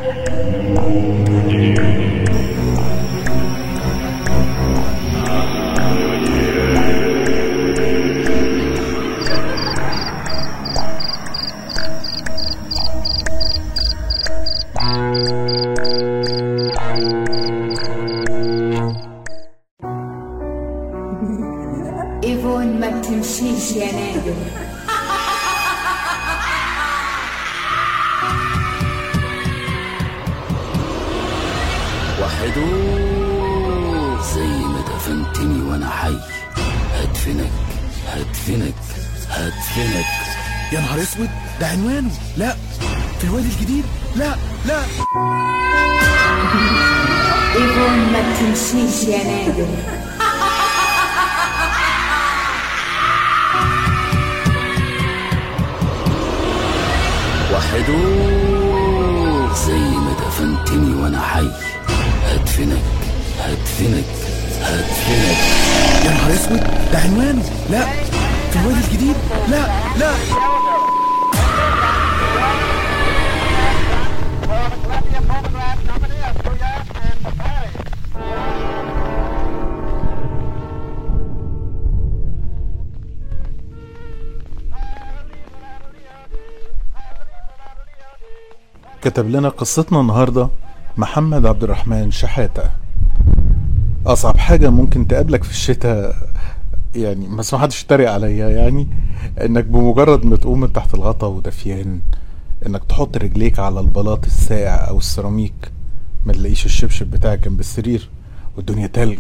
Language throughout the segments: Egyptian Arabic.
ايفون ما بتمشيش يا نادر وحدو زي ما دفنتني وانا حي هدفنك هدفنك هدفنك يا نهار اسود ده عنوانه لا في الوادي الجديد لا لا ايفون ما بتمشيش يا نادر وحدو زي ما دفنتني وانا حي هدفنك هدفنك هدفنك يا نهار اسود ده عنوانه لا في الوادي الجديد لا لا كتب لنا قصتنا النهاردة محمد عبد الرحمن شحاتة أصعب حاجة ممكن تقابلك في الشتاء يعني بس ما حدش يتريق عليا يعني انك بمجرد ما تقوم من تحت الغطا ودفيان انك تحط رجليك على البلاط الساقع او السيراميك ما تلاقيش الشبشب بتاعك جنب السرير والدنيا تلج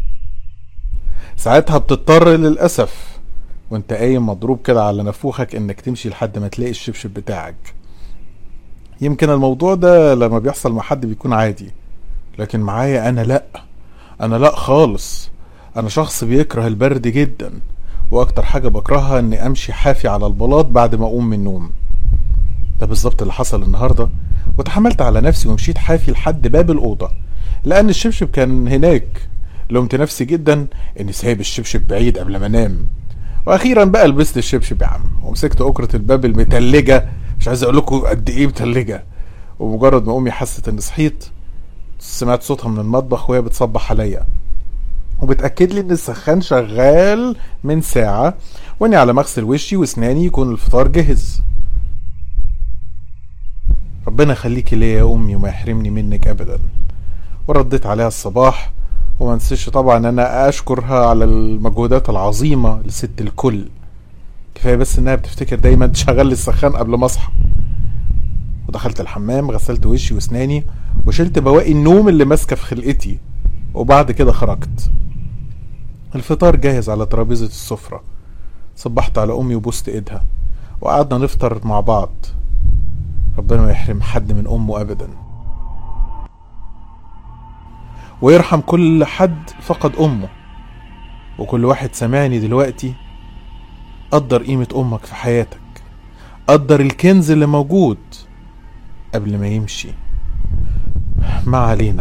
ساعتها بتضطر للأسف وانت قايم مضروب كده على نافوخك انك تمشي لحد ما تلاقي الشبشب بتاعك يمكن الموضوع ده لما بيحصل مع حد بيكون عادي لكن معايا انا لا انا لا خالص انا شخص بيكره البرد جدا واكتر حاجة بكرهها اني امشي حافي على البلاط بعد ما اقوم من النوم ده بالظبط اللي حصل النهاردة وتحملت على نفسي ومشيت حافي لحد باب الأوضة لأن الشبشب كان هناك لومت نفسي جدا اني سايب الشبشب بعيد قبل ما انام واخيرا بقى لبست الشبشب يا عم ومسكت أكرة الباب المتلجة مش عايز اقول لكم قد ايه متلجة ومجرد ما امي حست اني صحيت سمعت صوتها من المطبخ وهي بتصبح عليا وبتأكد لي ان السخان شغال من ساعة واني على مغسل وشي واسناني يكون الفطار جهز ربنا يخليكي ليا يا امي وما يحرمني منك ابدا ورديت عليها الصباح وما نسيش طبعا انا اشكرها على المجهودات العظيمة لست الكل كفاية بس انها بتفتكر دايما تشغل لي السخان قبل ما اصحى ودخلت الحمام غسلت وشي واسناني وشلت بواقي النوم اللي ماسكة في خلقتي وبعد كده خرجت الفطار جاهز على ترابيزة السفرة صبحت على أمي وبوست إيدها وقعدنا نفطر مع بعض ربنا ما يحرم حد من أمه أبدا ويرحم كل حد فقد أمه وكل واحد سمعني دلوقتي قدر قيمة أمك في حياتك قدر الكنز اللي موجود قبل ما يمشي ما علينا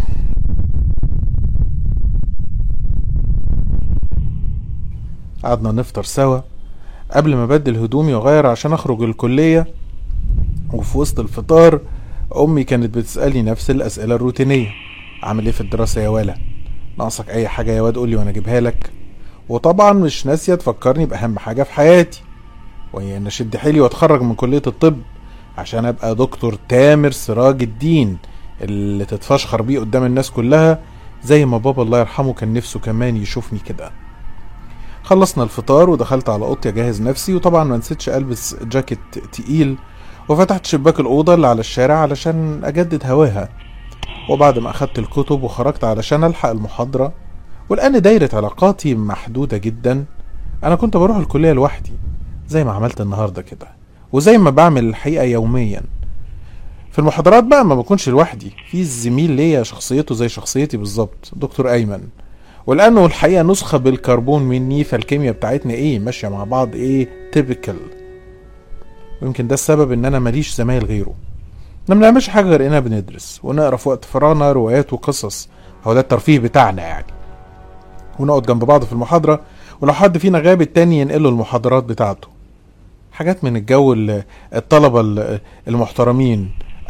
قعدنا نفطر سوا قبل ما بدل هدومي واغير عشان اخرج الكلية وفي وسط الفطار امي كانت بتسألني نفس الاسئلة الروتينية عامل ايه في الدراسة يا ولا ناقصك اي حاجة يا واد قولي وانا اجيبها لك وطبعا مش ناسية تفكرني باهم حاجة في حياتي وهي ان اشد حيلي واتخرج من كلية الطب عشان ابقى دكتور تامر سراج الدين اللي تتفشخر بيه قدام الناس كلها زي ما بابا الله يرحمه كان نفسه كمان يشوفني كده خلصنا الفطار ودخلت على اوضتي اجهز نفسي وطبعا ما نسيتش البس جاكيت تقيل وفتحت شباك الاوضه اللي على الشارع علشان اجدد هواها وبعد ما اخدت الكتب وخرجت علشان الحق المحاضره ولان دايره علاقاتي محدوده جدا انا كنت بروح الكليه لوحدي زي ما عملت النهارده كده وزي ما بعمل الحقيقه يوميا في المحاضرات بقى ما بكونش لوحدي في زميل ليا شخصيته زي شخصيتي بالظبط دكتور ايمن ولانه الحقيقه نسخه بالكربون مني فالكيمياء بتاعتنا ايه ماشيه مع بعض ايه تيبيكال ويمكن ده السبب ان انا ماليش زمايل غيره ما بنعملش حاجه غير اننا بندرس ونقرا في وقت فراغنا روايات وقصص هو ده الترفيه بتاعنا يعني ونقعد جنب بعض في المحاضره ولو حد فينا غاب التاني ينقله المحاضرات بتاعته حاجات من الجو ال- الطلبه ال- المحترمين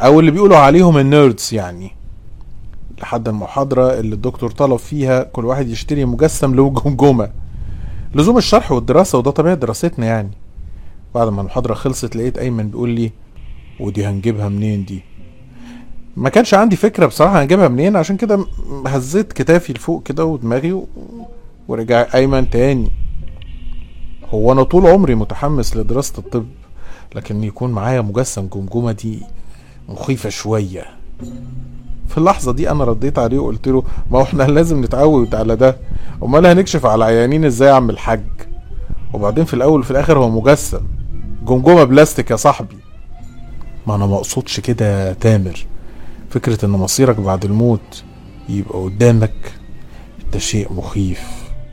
او اللي بيقولوا عليهم النيردز يعني لحد المحاضرة اللي الدكتور طلب فيها كل واحد يشتري مجسم له جمجمة لزوم الشرح والدراسة وده طبيعة دراستنا يعني بعد ما المحاضرة خلصت لقيت أيمن بيقول لي ودي هنجيبها منين دي ما كانش عندي فكرة بصراحة هنجيبها منين عشان كده م- هزيت كتافي لفوق كده ودماغي و... ورجع أيمن تاني هو أنا طول عمري متحمس لدراسة الطب لكن يكون معايا مجسم جمجمة دي مخيفة شوية في اللحظة دي أنا رديت عليه وقلت له ما هو احنا لازم نتعود على ده أمال هنكشف على عيانين ازاي يا عم الحاج وبعدين في الأول وفي الآخر هو مجسم جمجمة بلاستيك يا صاحبي ما أنا ما أقصدش كده يا تامر فكرة إن مصيرك بعد الموت يبقى قدامك ده شيء مخيف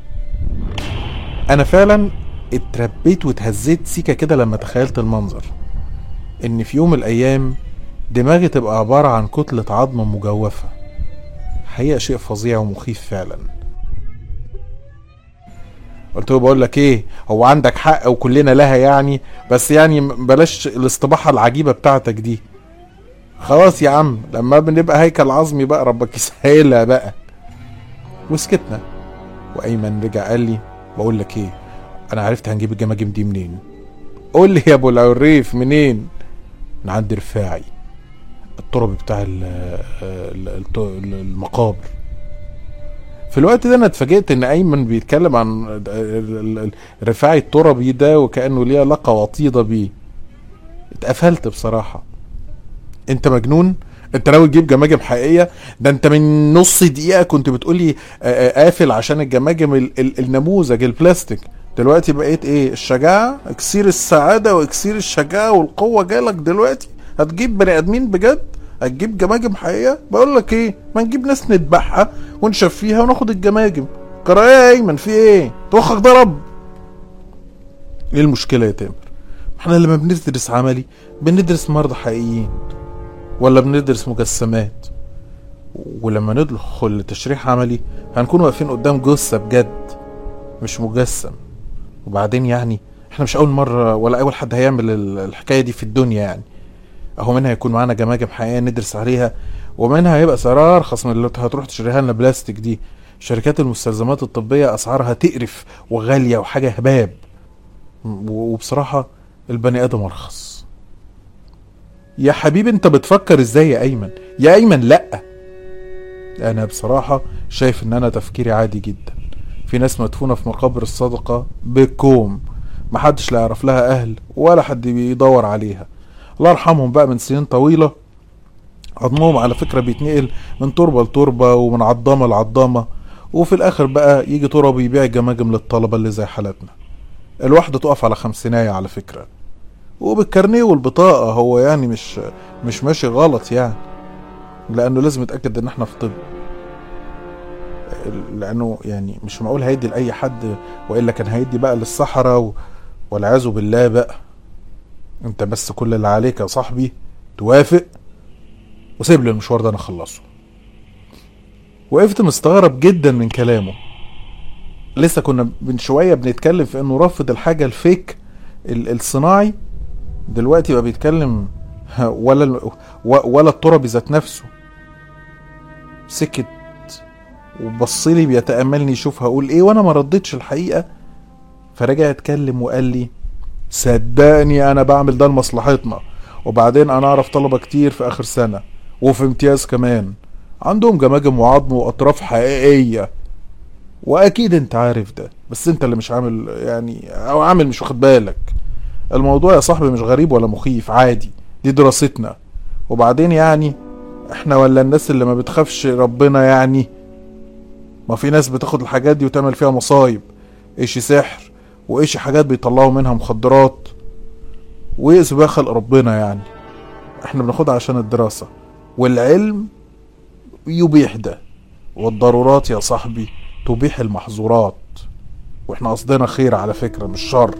أنا فعلا اتربيت واتهزيت سيكا كده لما تخيلت المنظر إن في يوم من الأيام دماغي تبقى عبارة عن كتلة عظم مجوفة حقيقة شيء فظيع ومخيف فعلا قلت له بقول لك ايه هو عندك حق وكلنا لها يعني بس يعني بلاش الاستباحة العجيبة بتاعتك دي خلاص يا عم لما بنبقى هيكل عظمي بقى ربك يسهلها بقى وسكتنا وايمن رجع قال لي بقول لك ايه انا عرفت هنجيب الجماجم دي منين قول لي يا ابو العريف منين من عند رفاعي التربي بتاع ال- ال- الت- المقابر في الوقت ده انا اتفاجئت ان ايمن بيتكلم عن ال- ال- ال- رفاعي التربي ده وكانه ليه علاقه وطيده بيه اتقفلت بصراحه انت مجنون انت ناوي تجيب جماجم حقيقيه ده انت من نص دقيقه كنت بتقولي آه، آه، قافل عشان الجماجم ال- ال- النموذج البلاستيك دلوقتي بقيت ايه الشجاعه اكسير السعاده واكسير الشجاعه والقوه جالك دلوقتي هتجيب بني ادمين بجد هتجيب جماجم حقيقيه بقول لك ايه ما نجيب ناس نذبحها ونشفيها وناخد الجماجم كرايه يا ايمن في ايه توخك ضرب ايه المشكله يا تامر احنا لما بندرس عملي بندرس مرضى حقيقيين ولا بندرس مجسمات ولما ندخل لتشريح عملي هنكون واقفين قدام جثة بجد مش مجسم وبعدين يعني احنا مش اول مرة ولا اول حد هيعمل ال- الحكاية دي في الدنيا يعني اهو منها يكون معانا جماجم حقيقية ندرس عليها ومنها هيبقى سعرها ارخص من اللي هتروح تشتريها لنا بلاستيك دي شركات المستلزمات الطبية اسعارها تقرف وغالية وحاجة هباب و- وبصراحة البني ادم ارخص يا حبيبي انت بتفكر ازاي يا ايمن يا ايمن لا انا بصراحة شايف ان انا تفكيري عادي جدا في ناس مدفونة في مقابر الصدقة بكوم محدش لا يعرف لها اهل ولا حد بيدور عليها الله يرحمهم بقى من سنين طويلة عظمهم على فكرة بيتنقل من تربة لتربة ومن عضامة لعضامة وفي الاخر بقى يجي تربة يبيع الجماجم للطلبة اللي زي حالتنا الواحدة تقف على خمسيناية على فكرة وبالكارنيه والبطاقة هو يعني مش مش ماشي غلط يعني لأنه لازم يتأكد إن إحنا في طب لأنه يعني مش معقول هيدي لأي حد وإلا كان هيدي بقى للصحراء و- والعياذ بالله بقى أنت بس كل اللي عليك يا صاحبي توافق وسيب لي المشوار ده أنا أخلصه وقفت مستغرب جدا من كلامه لسه كنا من شوية بنتكلم في إنه رفض الحاجة الفيك ال- الصناعي دلوقتي بقى بيتكلم ولا ال- و- ولا التربي ذات نفسه سكت وبصلي بيتأملني يشوف هقول ايه وانا ما ردتش الحقيقة فرجع يتكلم وقال لي صدقني انا بعمل ده لمصلحتنا وبعدين انا اعرف طلبة كتير في اخر سنة وفي امتياز كمان عندهم جماجم وعظم واطراف حقيقية واكيد انت عارف ده بس انت اللي مش عامل يعني او عامل مش واخد بالك الموضوع يا صاحبي مش غريب ولا مخيف عادي دي دراستنا وبعدين يعني احنا ولا الناس اللي ما بتخافش ربنا يعني ما في ناس بتاخد الحاجات دي وتعمل فيها مصايب ايش سحر وايش حاجات بيطلعوا منها مخدرات ويأذوا بيها خلق ربنا يعني احنا بناخدها عشان الدراسة والعلم يبيح ده والضرورات يا صاحبي تبيح المحظورات واحنا قصدنا خير على فكرة مش شر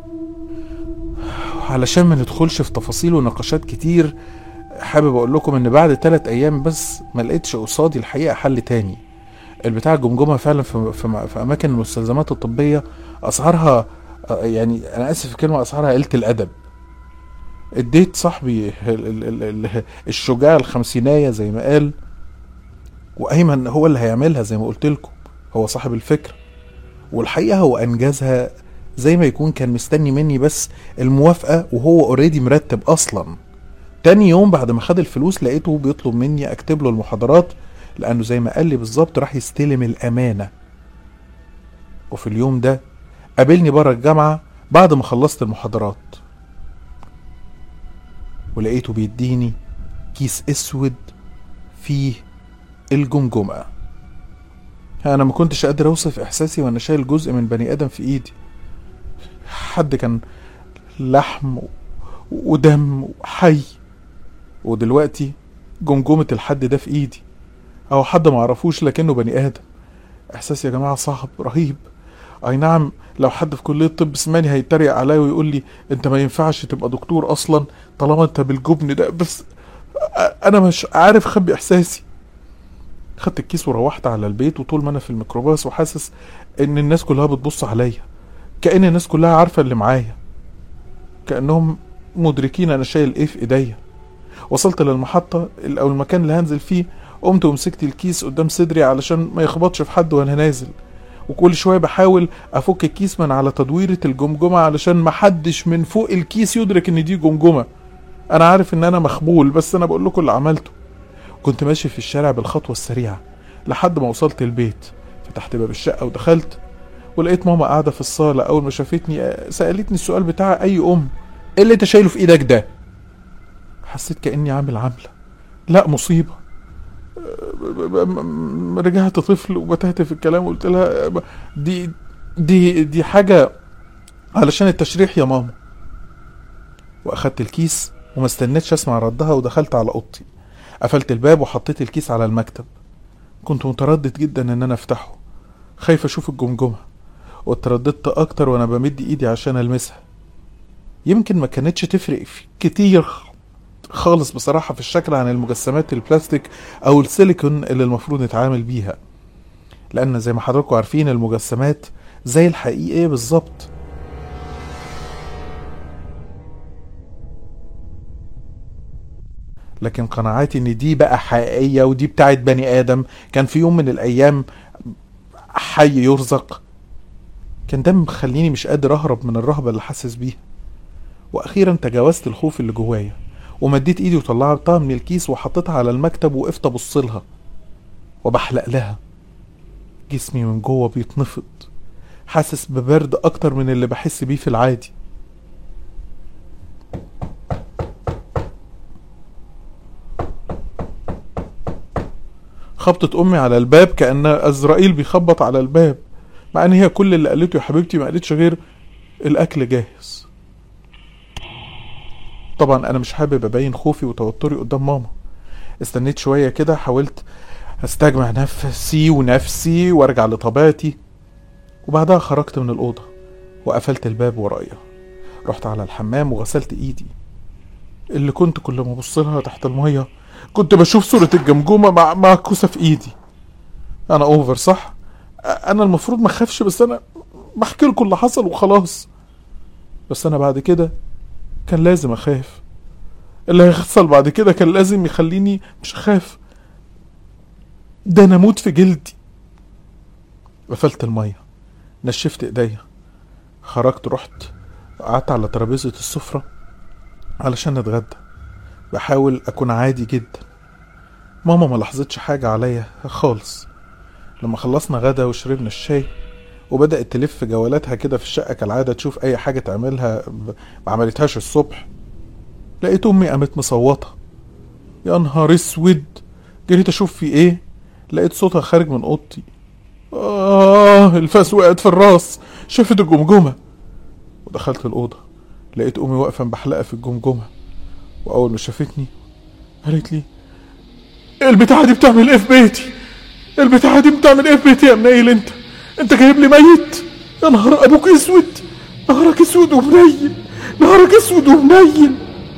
علشان ما ندخلش في تفاصيل ونقاشات كتير حابب اقول لكم ان بعد ثلاث ايام بس ما لقيتش قصادي الحقيقه حل تاني البتاع الجمجمه فعلا في, في, في اماكن المستلزمات الطبيه اسعارها آه، يعني انا اسف في كلمه اسعارها قله الادب اديت صاحبي ال- ال- ال- ال- الشجاع الخمسيناية زي ما قال وايمن هو اللي هيعملها زي ما قلت لكم هو صاحب الفكرة والحقيقة هو انجزها زي ما يكون كان مستني مني بس الموافقة وهو اوريدي مرتب اصلا تاني يوم بعد ما خد الفلوس لقيته بيطلب مني اكتب له المحاضرات لانه زي ما قال لي بالظبط راح يستلم الامانة وفي اليوم ده قابلني بره الجامعة بعد ما خلصت المحاضرات ولقيته بيديني كيس اسود فيه الجمجمة انا ما كنتش قادر اوصف احساسي وانا شايل جزء من بني ادم في ايدي حد كان لحم و- ودم وحي ودلوقتي جمجمة الحد ده في ايدي او حد ما اعرفوش لكنه بني ادم احساس يا جماعة صعب رهيب اي نعم لو حد في كلية طب سماني هيتريق عليا ويقول لي انت ما ينفعش تبقى دكتور اصلا طالما انت بالجبن ده بس أ- انا مش عارف اخبي احساسي خدت الكيس وروحت على البيت وطول ما انا في الميكروباص وحاسس ان الناس كلها بتبص عليا كأن الناس كلها عارفة اللي معايا كأنهم مدركين انا شايل ايه في ايديا وصلت للمحطة ال- او المكان اللي هنزل فيه قمت ومسكت الكيس قدام صدري علشان ما يخبطش في حد وانا نازل وكل شويه بحاول افك الكيس من على تدويره الجمجمه علشان ما حدش من فوق الكيس يدرك ان دي جمجمه انا عارف ان انا مخبول بس انا بقول لكم اللي عملته كنت ماشي في الشارع بالخطوه السريعه لحد ما وصلت البيت فتحت باب الشقه ودخلت ولقيت ماما قاعده في الصاله اول ما شافتني آه، سالتني السؤال بتاع اي ام ايه اللي انت شايله في ايدك ده حسيت كاني عامل عامله لا مصيبه ب- ب- م- رجعت طفل وبتهت في الكلام وقلت لها دي دي دي حاجة علشان التشريح يا ماما واخدت الكيس وما استنيتش اسمع ردها ودخلت على اوضتي قفلت الباب وحطيت الكيس على المكتب كنت متردد جدا ان انا افتحه خايف اشوف الجمجمة واترددت اكتر وانا بمد ايدي عشان المسها يمكن ما كانتش تفرق في- كتير خالص بصراحة في الشكل عن المجسمات البلاستيك أو السيليكون اللي المفروض نتعامل بيها لأن زي ما حضراتكم عارفين المجسمات زي الحقيقية بالظبط لكن قناعاتي ان دي بقى حقيقية ودي بتاعت بني آدم كان في يوم من الأيام حي يرزق كان ده مخليني مش قادر أهرب من الرهبة اللي حاسس بيها وأخيرا تجاوزت الخوف اللي جوايا ومديت ايدي وطلعتها من الكيس وحطيتها على المكتب وقفت ابص لها وبحلق لها جسمي من جوه بيتنفض حاسس ببرد اكتر من اللي بحس بيه في العادي خبطت امي على الباب كان ازرائيل بيخبط على الباب مع ان هي كل اللي قالته يا حبيبتي ما قالتش غير الاكل جاهز طبعا انا مش حابب ابين خوفي وتوتري قدام ماما استنيت شويه كده حاولت استجمع نفسي ونفسي وارجع لطبيعتي وبعدها خرجت من الاوضه وقفلت الباب ورايا رحت على الحمام وغسلت ايدي اللي كنت كل ما ابص لها تحت الميه كنت بشوف صوره الجمجمه مع معكوسه في ايدي انا اوفر صح انا المفروض ما اخافش بس انا بحكي لكم اللي حصل وخلاص بس انا بعد كده كان لازم اخاف اللي هيحصل بعد كده كان لازم يخليني مش اخاف ده انا اموت في جلدي قفلت الميه نشفت ايديا خرجت رحت قعدت على ترابيزه السفره علشان نتغدى بحاول اكون عادي جدا ماما ما لاحظتش حاجه عليا خالص لما خلصنا غدا وشربنا الشاي وبدأت تلف جولاتها كده في الشقة كالعادة تشوف أي حاجة تعملها ب- ما عملتهاش الصبح لقيت أمي قامت مصوتة يا نهار اسود جريت أشوف في إيه لقيت صوتها خارج من أوضتي آه الفاس وقعت في الراس شافت الجمجمة ودخلت الأوضة لقيت أمي واقفة محلقة في الجمجمة وأول ما شافتني قالت لي البتاعة دي بتعمل إيه في بيتي البتاعة دي بتعمل إيه في بيتي يا منيل أنت أنت جايب لي ميت يا نهار أبوك أسود نهارك أسود ومنيل نهارك أسود ومنيل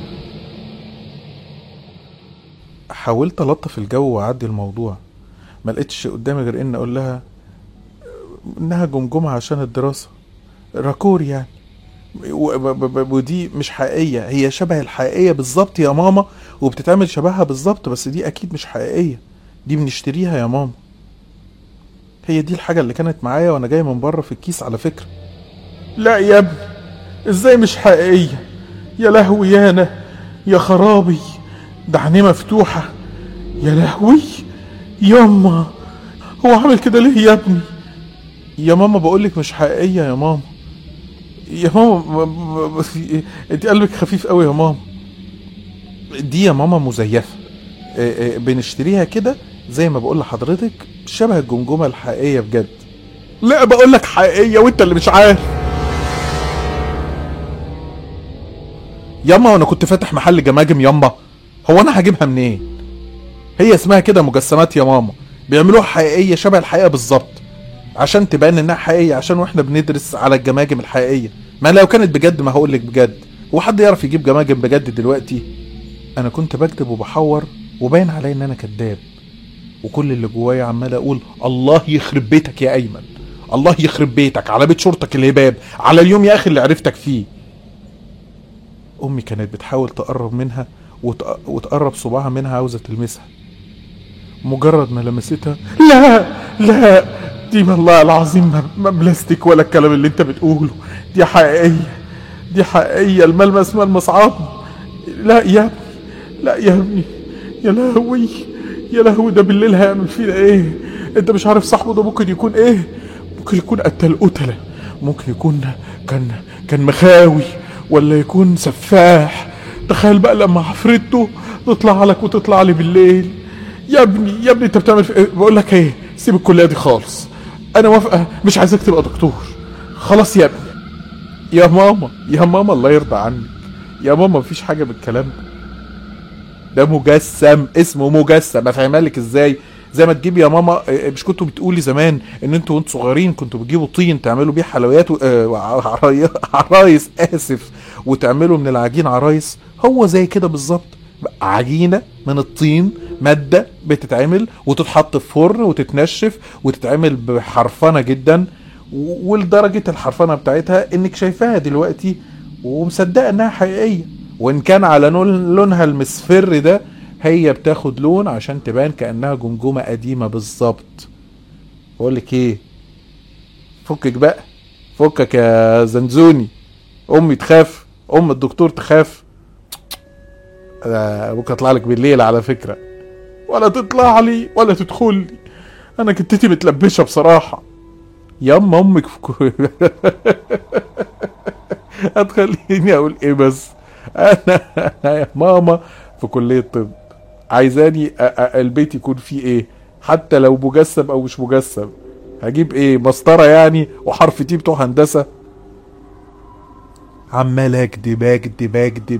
حاولت ألطف الجو وأعدي الموضوع ما لقيتش قدامي غير إن أقول لها إنها جمجمة عشان الدراسة راكور يعني و- ب- ب- ودي مش حقيقيه هي شبه الحقيقيه بالظبط يا ماما وبتتعمل شبهها بالظبط بس دي اكيد مش حقيقيه دي بنشتريها يا ماما هي دي الحاجه اللي كانت معايا وانا جاي من بره في الكيس على فكره لا يا ابني ازاي مش حقيقيه يا لهوي يا انا يا خرابي ده عينيه مفتوحه يا لهوي ياما هو عامل كده ليه يا ابني يا ماما بقولك مش حقيقيه يا ماما يا ماما ب- ب- ب- انت قلبك خفيف قوي يا ماما دي يا ماما مزيفه اه، اه، بنشتريها كده زي ما بقول لحضرتك شبه الجمجمه الحقيقيه بجد لا بقول لك حقيقيه وانت اللي مش عارف ياما وانا كنت فاتح محل جماجم ياما هو انا هجيبها منين هي اسمها كده مجسمات يا ماما بيعملوها حقيقيه شبه الحقيقه بالظبط عشان تبان انها حقيقيه عشان واحنا بندرس على الجماجم الحقيقيه ما لو كانت بجد ما هقول لك بجد هو حد يعرف يجيب جماجم بجد دلوقتي انا كنت بكذب وبحور وباين عليا ان انا كذاب وكل اللي جوايا عمال اقول الله يخرب بيتك يا ايمن الله يخرب بيتك على بيت شرطك الهباب على اليوم يا اخي اللي عرفتك فيه امي كانت بتحاول تقرب منها وتق- وتقرب صباعها منها عاوزه تلمسها مجرد ما لمستها لا لا دي والله العظيم ما- ما بلاستيك ولا الكلام اللي انت بتقوله دي حقيقيه دي حقيقيه الملمس ملمس عظم لا يا ابني لا يا ابني يا لهوي يا لهوي ده بالليل هيعمل فينا ايه انت مش عارف صاحبه ده ممكن يكون ايه ممكن يكون قتل قتله ممكن يكون كان كان مخاوي ولا يكون سفاح تخيل بقى لما عفرته تطلع لك وتطلع لي بالليل يا ابني يا ابني انت بتعمل في ايه بقول لك ايه سيب الكليه دي خالص انا موافقه مش عايزك تبقى دكتور خلاص يا ابني يا ماما يا ماما الله يرضى عنك يا ماما مفيش حاجه بالكلام ده ده مجسم اسمه مجسم افهمها لك ازاي زي ما تجيب يا ماما آه، مش كنتوا بتقولي زمان ان انتوا وانتوا صغيرين كنتوا بتجيبوا طين تعملوا بيه حلويات و- آه، وعراي- عرايس اسف وتعملوا من العجين عرايس هو زي كده بالظبط عجينه من الطين ماده بتتعمل وتتحط في فرن وتتنشف وتتعمل بحرفنه جدا و- ولدرجه الحرفنه بتاعتها انك شايفاها دلوقتي ومصدقه انها حقيقيه وان كان على لون- لونها المصفر ده هي بتاخد لون عشان تبان كانها جمجمه قديمه بالظبط بقول لك ايه فكك بقى فكك يا زنزوني امي تخاف ام الدكتور تخاف انا ممكن اطلع لك بالليل على فكره ولا تطلع لي ولا تدخل لي انا كنتتي متلبشه بصراحه ياما امك في كو... هتخليني اقول ايه بس انا أنا يا ماما في كليه طب عايزاني أ- أ- البيت يكون فيه ايه حتى لو مجسم او مش مجسم هجيب ايه مسطره يعني وحرف تي بتوع هندسه عمال اكدب اكدب اكدب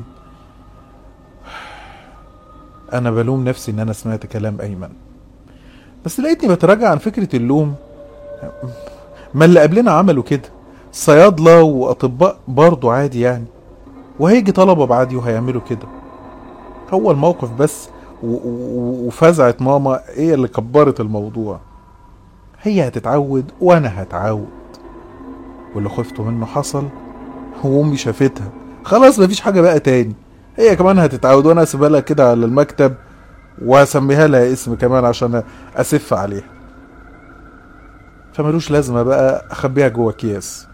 انا بلوم نفسي ان انا سمعت كلام ايمن بس لقيتني بتراجع عن فكره اللوم ما اللي قبلنا عملوا كده صيادله واطباء برضو عادي يعني وهيجي طلبه بعدي وهيعملوا كده هو الموقف بس و- و- وفزعت ماما هي اللي كبرت الموضوع هي هتتعود وانا هتعود واللي خفته منه حصل وامي شافتها خلاص مفيش حاجه بقى تاني هي كمان هتتعود وانا اسيبها لها كده على المكتب وهسميها لها اسم كمان عشان اسف عليها فملوش لازمه بقى اخبيها جوه اكياس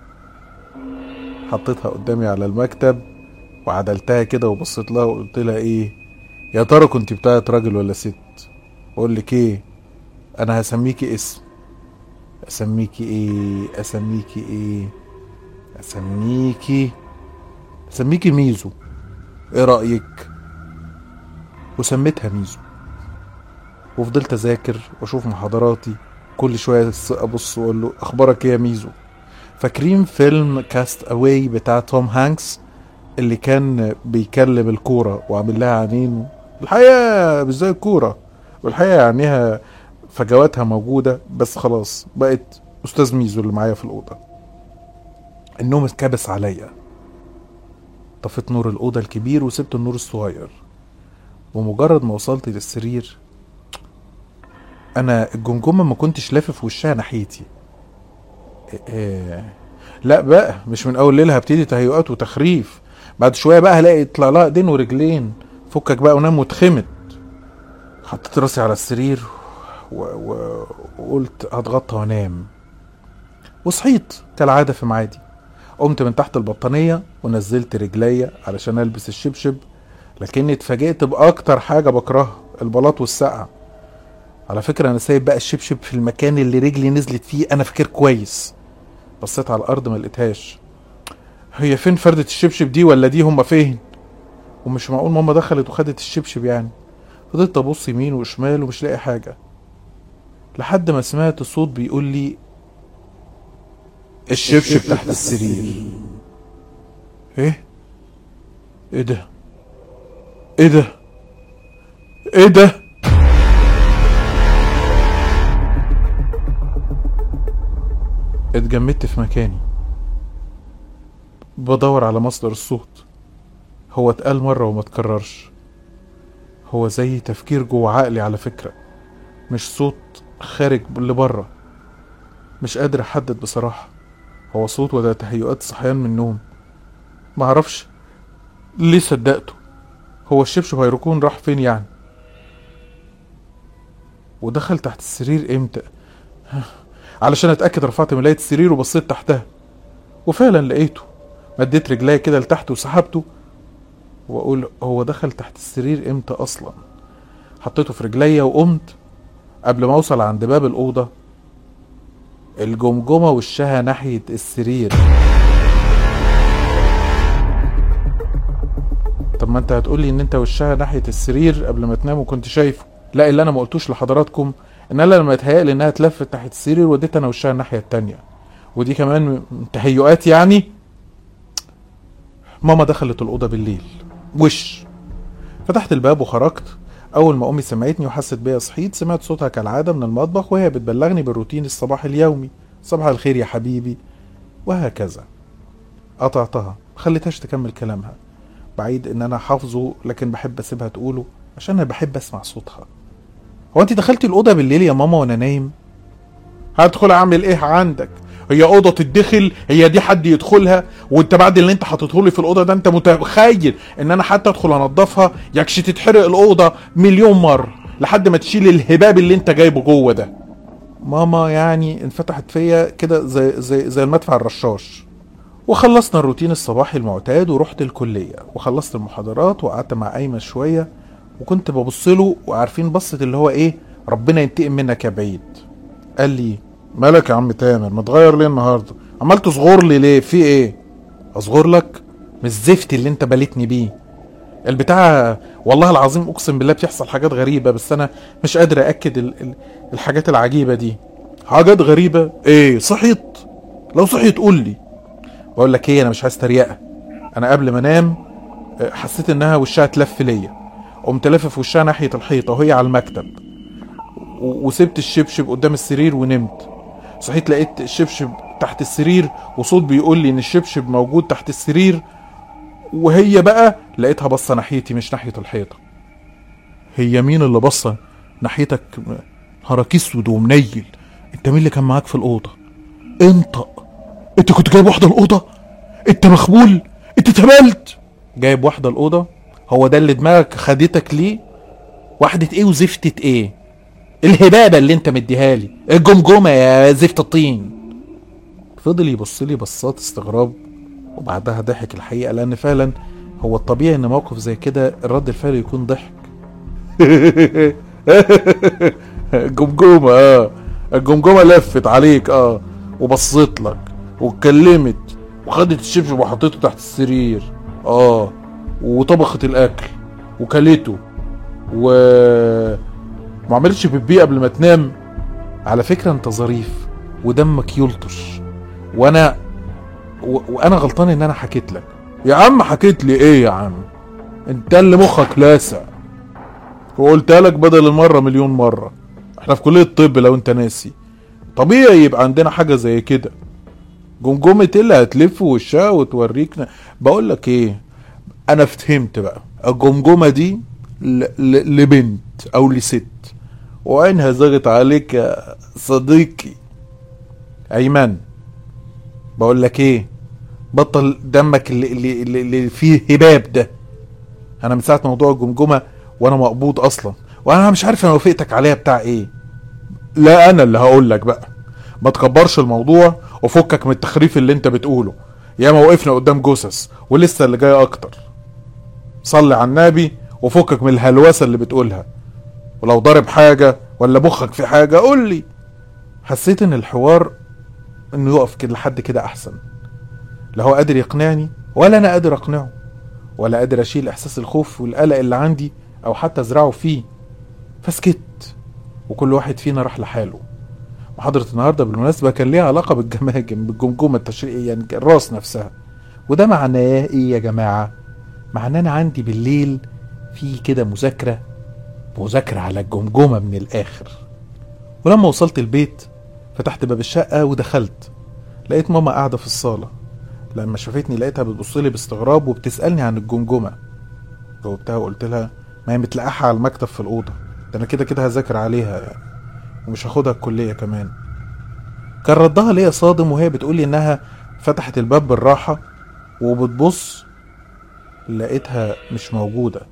حطيتها قدامي على المكتب وعدلتها كده وبصيت لها وقلت لها ايه يا ترى كنت بتاعت راجل ولا ست بقول لك ايه انا هسميكي اسم اسميكي ايه اسميكي ايه اسميكي اسميكي ميزو ايه رايك وسميتها ميزو وفضلت اذاكر واشوف محاضراتي كل شويه ابص واقول له اخبارك ايه يا ميزو فاكرين فيلم كاست اواي بتاع توم هانكس اللي كان بيكلم الكوره وعامل لها عينين الحقيقه مش زي الكوره والحقيقه عينيها فجواتها موجوده بس خلاص بقت استاذ ميزو اللي معايا في الاوضه النوم اتكبس عليا طفيت نور الاوضه الكبير وسبت النور الصغير ومجرد ما وصلت للسرير انا الجمجمه ما كنتش لافف وشها ناحيتي إيه- لا بقى مش من اول ليله هبتدي تهيؤات وتخريف بعد شويه بقى هلاقي يطلع لها ايدين ورجلين فكك بقى ونام واتخمت حطيت راسي على السرير و... و... وقلت هتغطى وانام وصحيت كالعاده في ميعادي قمت من تحت البطانيه ونزلت رجليا علشان البس الشبشب لكني اتفاجئت باكتر حاجه بكرهها البلاط والسقعه على فكره انا سايب بقى الشبشب في المكان اللي رجلي نزلت فيه انا فاكر كويس بصيت على الارض ما لقيتهاش هي فين فردة الشبشب دي ولا دي هما فين ومش معقول ماما دخلت وخدت الشبشب يعني فضلت ابص يمين وشمال ومش لاقي حاجه لحد ما سمعت صوت بيقول لي الشبشب تحت السرير ايه ايه ده ايه ده ايه ده اتجمدت في مكاني بدور على مصدر الصوت هو اتقال مرة وما اتكررش هو زي تفكير جوه عقلي على فكرة مش صوت خارج لبره مش قادر احدد بصراحة هو صوت ولا تهيؤات صحيان من النوم معرفش ليه صدقته هو الشبشب هيركون راح فين يعني ودخل تحت السرير امتى علشان اتاكد رفعت ملايه السرير وبصيت تحتها وفعلا لقيته مديت رجلي كده لتحت وسحبته واقول هو دخل تحت السرير امتى اصلا حطيته في رجليا وقمت قبل ما اوصل عند باب الاوضه الجمجمه وشها ناحيه السرير طب ما انت هتقولي ان انت وشها ناحيه السرير قبل ما تنام وكنت شايفه لا اللي انا ما قلتوش لحضراتكم ان انا لما اتهيألي انها اتلفت ناحيه السرير وديت انا وشها الناحيه التانية ودي كمان من تهيؤات يعني ماما دخلت الاوضه بالليل وش فتحت الباب وخرجت اول ما امي سمعتني وحست بيا صحيت سمعت صوتها كالعاده من المطبخ وهي بتبلغني بالروتين الصباح اليومي صباح الخير يا حبيبي وهكذا قطعتها خليتهاش تكمل كلامها بعيد ان انا حافظه لكن بحب اسيبها تقوله عشان انا بحب اسمع صوتها هو انت دخلتي الاوضه بالليل يا ماما وانا نايم هدخل اعمل ايه عندك هي اوضه تدخل هي دي حد يدخلها وانت بعد اللي انت حاطته لي في الاوضه ده انت متخيل ان انا حتى ادخل انضفها يكش تتحرق الاوضه مليون مره لحد ما تشيل الهباب اللي انت جايبه جوه ده ماما يعني انفتحت فيا كده زي زي زي المدفع الرشاش وخلصنا الروتين الصباحي المعتاد ورحت الكليه وخلصت المحاضرات وقعدت مع ايمن شويه وكنت ببص له وعارفين بصه اللي هو ايه ربنا ينتقم منك يا بعيد قال لي مالك يا عم تامر متغير ليه النهارده عمال تصغر لي ليه في ايه اصغر لك من الزفت اللي انت بليتني بيه البتاع والله العظيم اقسم بالله بتحصل حاجات غريبه بس انا مش قادر اكد ال ال الحاجات العجيبه دي حاجات غريبه ايه صحيت لو صحيت قول لي بقول لك ايه انا مش عايز تريقه انا قبل ما انام آه، حسيت انها وشها تلف ليا قمت لافف وشها ناحيه الحيطه وهي على المكتب و- وسبت الشبشب قدام السرير ونمت صحيت لقيت الشبشب تحت السرير وصوت بيقول لي ان الشبشب موجود تحت السرير وهي بقى لقيتها باصه ناحيتي مش ناحيه الحيطه هي مين اللي باصه ناحيتك هرك اسود ومنيل انت مين اللي كان معاك في الاوضه انطق انت كنت جايب واحده الاوضه انت مخبول انت اتهبلت جايب واحده الاوضه هو ده اللي دماغك خدتك ليه واحده ايه وزفتة ايه الهبابه اللي انت مديها لي الجمجمه يا زفت الطين فضل يبص لي بصات استغراب وبعدها ضحك الحقيقه لان فعلا هو الطبيعي ان موقف زي كده الرد الفعل يكون ضحك الجمجمه اه الجمجمه لفت عليك اه وبصت لك واتكلمت وخدت الشبشب وحطيته تحت السرير اه وطبخت الاكل وكلته و ما عملتش بيبي قبل ما تنام على فكره انت ظريف ودمك يلطش وانا و... وانا غلطان ان انا حكيت لك يا عم حكيت لي ايه يا عم انت اللي مخك لاسع وقلتها لك بدل المره مليون مره احنا في كليه الطب لو انت ناسي طبيعي يبقى عندنا حاجه زي كده جمجمة اللي هتلف وشها وتوريك ن- بقول لك ايه انا فهمت بقى الجمجمه دي ل... ل... لبنت او لست وعينها زغت عليك يا صديقي ايمن بقول لك ايه بطل دمك اللي, اللي, اللي, اللي فيه هباب ده انا من ساعه موضوع الجمجمه وانا مقبوض اصلا وانا مش عارف انا وافقتك عليها بتاع ايه لا انا اللي هقول لك بقى ما تكبرش الموضوع وفكك من التخريف اللي انت بتقوله ياما وقفنا قدام جثث ولسه اللي جاي اكتر صلي على النبي وفكك من الهلوسه اللي بتقولها ولو ضارب حاجه ولا مخك في حاجه قول لي حسيت ان الحوار انه يقف كده لحد كده احسن لا هو قادر يقنعني ولا انا قادر اقنعه ولا قادر اشيل احساس الخوف والقلق اللي عندي او حتى ازرعه فيه فسكت وكل واحد فينا راح لحاله محاضرة النهاردة بالمناسبة كان ليها علاقة بالجماجم بالجمجمة التشريعية يعني الراس نفسها وده معناه ايه يا جماعة معناه انا عندي بالليل في كده مذاكرة مذاكرة على الجمجمة من الاخر ولما وصلت البيت فتحت باب الشقة ودخلت لقيت ماما قاعدة في الصالة لما شافتني لقيتها بتبصلي باستغراب وبتسألني عن الجمجمة جاوبتها وقلت لها ما هي متلقحة على المكتب في الأوضة ده أنا كده كده هذاكر عليها يعني ومش هاخدها الكلية كمان كان ردها ليا صادم وهي بتقولي إنها فتحت الباب بالراحة وبتبص لقيتها مش موجودة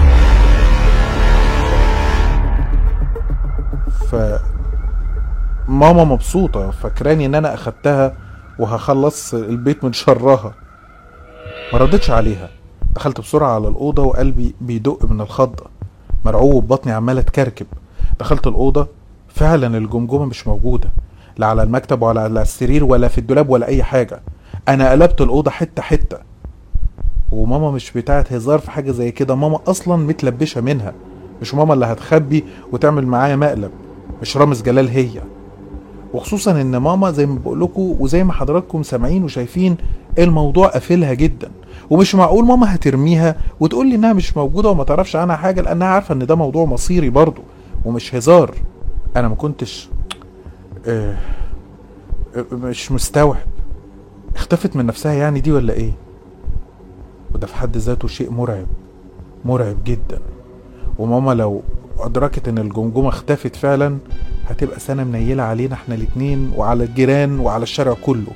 ف ماما مبسوطة فاكراني ان انا اخدتها وهخلص البيت من شرها ما ردتش عليها دخلت بسرعة على الأوضة وقلبي بيدق من الخضة مرعوب بطني عمالة تكركب دخلت الأوضة فعلا الجمجمة مش موجودة لا على المكتب ولا على السرير ولا في الدولاب ولا أي حاجة أنا قلبت الأوضة حتة حتة وماما مش بتاعت هزار في حاجة زي كده ماما أصلا متلبشة منها مش ماما اللي هتخبي وتعمل معايا مقلب مش رامز جلال هي وخصوصا ان ماما زي ما بقول لكم وزي ما حضراتكم سامعين وشايفين الموضوع قافلها جدا ومش معقول ماما هترميها وتقول لي انها مش موجوده وما تعرفش عنها حاجه لانها عارفه ان ده موضوع مصيري برضه ومش هزار انا ما كنتش آه آه، مش مستوعب اختفت من نفسها يعني دي ولا ايه وده في حد ذاته شيء مرعب مرعب جدا وماما لو ادركت ان الجمجمه اختفت فعلا هتبقى سنه منيله علينا احنا الاتنين وعلى الجيران وعلى الشارع كله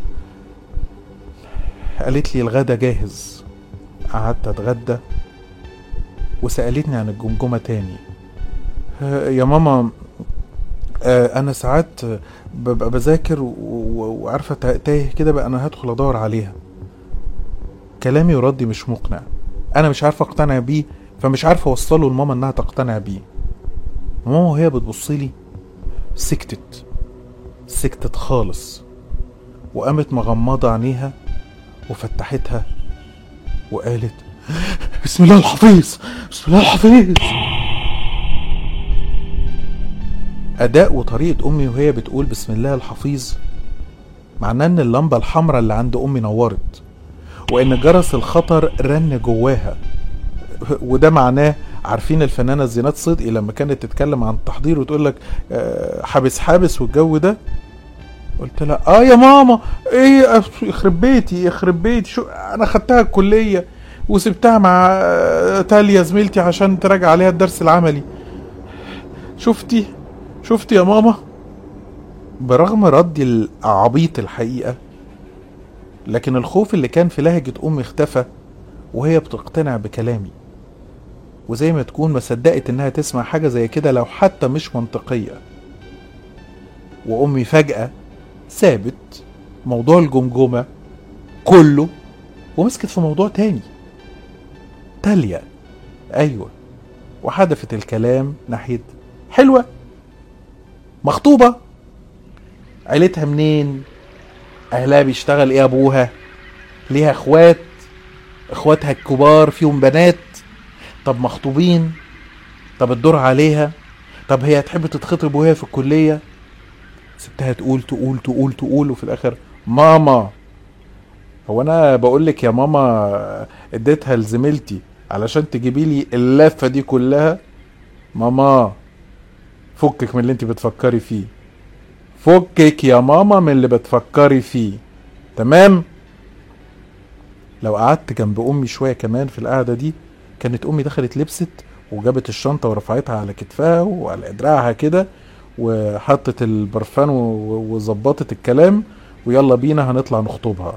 قالت لي الغدا جاهز قعدت اتغدى وسالتني عن الجمجمه تاني آه، يا ماما آه، انا ساعات ببقى بذاكر و- و- وعارفه تا- تايه كده بقى انا هدخل ادور عليها كلامي وردي مش مقنع انا مش عارفه اقتنع بيه فمش عارفه اوصله لماما انها تقتنع بيه ماما وهي بتبص لي سكتت سكتت خالص وقامت مغمضة عينيها وفتحتها وقالت بسم الله الحفيظ بسم الله الحفيظ أداء وطريقة أمي وهي بتقول بسم الله الحفيظ معناه إن اللمبة الحمراء اللي عند أمي نورت وإن جرس الخطر رن جواها وده معناه عارفين الفنانه زينات صدقي لما كانت تتكلم عن التحضير وتقول لك آه، حابس حابس والجو ده قلت لها اه يا ماما ايه أف- يخرب بيتي يخرب بيتي شو انا خدتها الكليه وسبتها مع آه، تاليا زميلتي عشان تراجع عليها الدرس العملي شفتي شفتي يا ماما برغم ردي العبيط الحقيقه لكن الخوف اللي كان في لهجه امي اختفى وهي بتقتنع بكلامي وزي ما تكون ما صدقت انها تسمع حاجه زي كده لو حتى مش منطقيه وامي فجاه سابت موضوع الجمجمه كله ومسكت في موضوع تاني تاليا ايوه وحدفت الكلام ناحيه حلوه مخطوبه عيلتها منين اهلها بيشتغل ايه ابوها ليها اخوات اخواتها الكبار فيهم بنات طب مخطوبين طب الدور عليها طب هي هتحب تتخطب وهي في الكلية سبتها تقول تقول تقول تقول وفي الاخر ماما هو انا بقول لك يا ماما اديتها لزميلتي علشان تجيبي لي اللفة دي كلها ماما فكك من اللي انت بتفكري فيه فكك يا ماما من اللي بتفكري فيه تمام لو قعدت جنب امي شويه كمان في القعده دي كانت امي دخلت لبست وجابت الشنطه ورفعتها على كتفها وعلى دراعها كده وحطت البرفان و- وظبطت الكلام ويلا بينا هنطلع نخطبها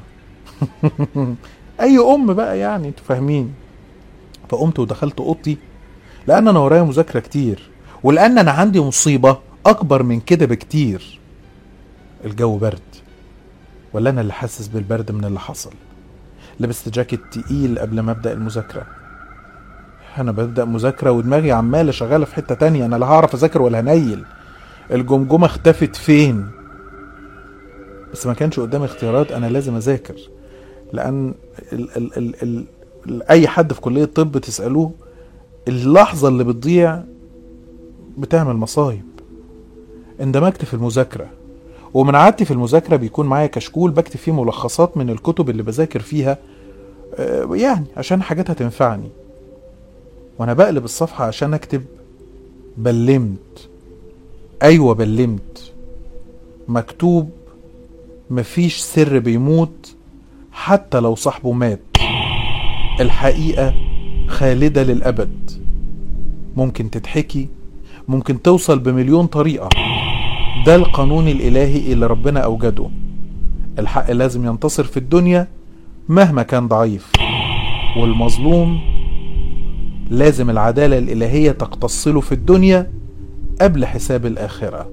اي ام بقى يعني انتوا فاهمين فقمت ودخلت اوضتي لان انا ورايا مذاكره كتير ولان انا عندي مصيبه اكبر من كده بكتير الجو برد ولا انا اللي حاسس بالبرد من اللي حصل لبست جاكيت تقيل قبل ما ابدا المذاكره انا ببدا مذاكره ودماغي عماله شغاله في حته تانية انا لا هعرف اذاكر ولا هنيل الجمجمه اختفت فين بس ما كانش قدامي اختيارات انا لازم اذاكر لان ال ال ال ال ال اي حد في كليه طب تسالوه اللحظه اللي بتضيع بتعمل مصايب اندمجت في المذاكره ومن عادتي في المذاكره بيكون معايا كشكول بكتب فيه ملخصات من الكتب اللي بذاكر فيها آه، يعني عشان حاجات هتنفعني وانا بقلب الصفحه عشان اكتب بلمت ايوه بلمت مكتوب مفيش سر بيموت حتى لو صاحبه مات الحقيقة خالدة للأبد ممكن تتحكي ممكن توصل بمليون طريقة ده القانون الإلهي اللي ربنا أوجده الحق لازم ينتصر في الدنيا مهما كان ضعيف والمظلوم لازم العدالة الإلهية تقتص له في الدنيا قبل حساب الآخرة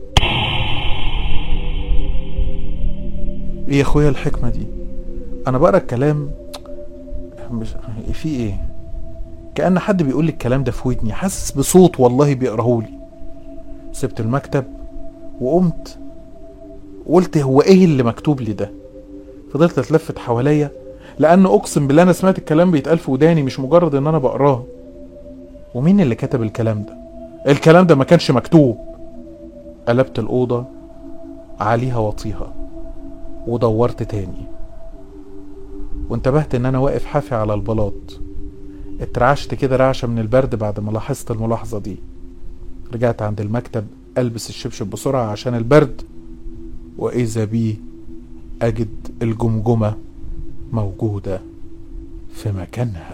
ايه يا اخويا الحكمة دي انا بقرا الكلام مش في ايه كأن حد بيقول لي الكلام ده في ودني حاسس بصوت والله بيقراهولي سبت المكتب وقمت قلت هو ايه اللي مكتوب لي ده فضلت اتلفت حواليا لان اقسم بالله انا سمعت الكلام بيتقال في وداني مش مجرد ان انا بقراه ومين اللي كتب الكلام ده الكلام ده ما كانش مكتوب قلبت الاوضه عليها وطيها ودورت تاني وانتبهت ان انا واقف حافي على البلاط اترعشت كده رعشه من البرد بعد ما لاحظت الملاحظه دي رجعت عند المكتب البس الشبشب بسرعه عشان البرد واذا بيه اجد الجمجمه موجوده في مكانها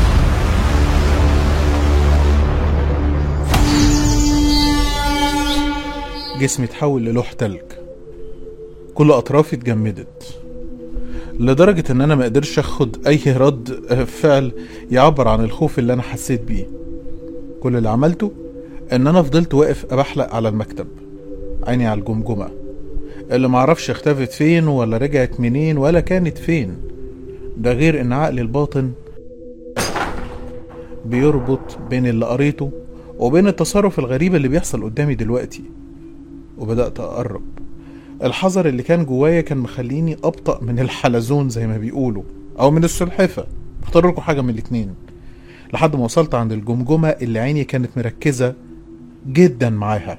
جسمي اتحول للوح تلج كل اطرافي اتجمدت لدرجة ان انا ما قدرش اخد اي رد فعل يعبر عن الخوف اللي انا حسيت بيه كل اللي عملته ان انا فضلت واقف ابحلق على المكتب عيني على الجمجمة اللي معرفش اختفت فين ولا رجعت منين ولا كانت فين ده غير ان عقلي الباطن بيربط بين اللي قريته وبين التصرف الغريب اللي بيحصل قدامي دلوقتي وبدأت أقرب الحذر اللي كان جوايا كان مخليني أبطأ من الحلزون زي ما بيقولوا أو من السلحفة اختار لكم حاجة من الاتنين لحد ما وصلت عند الجمجمة اللي عيني كانت مركزة جدا معاها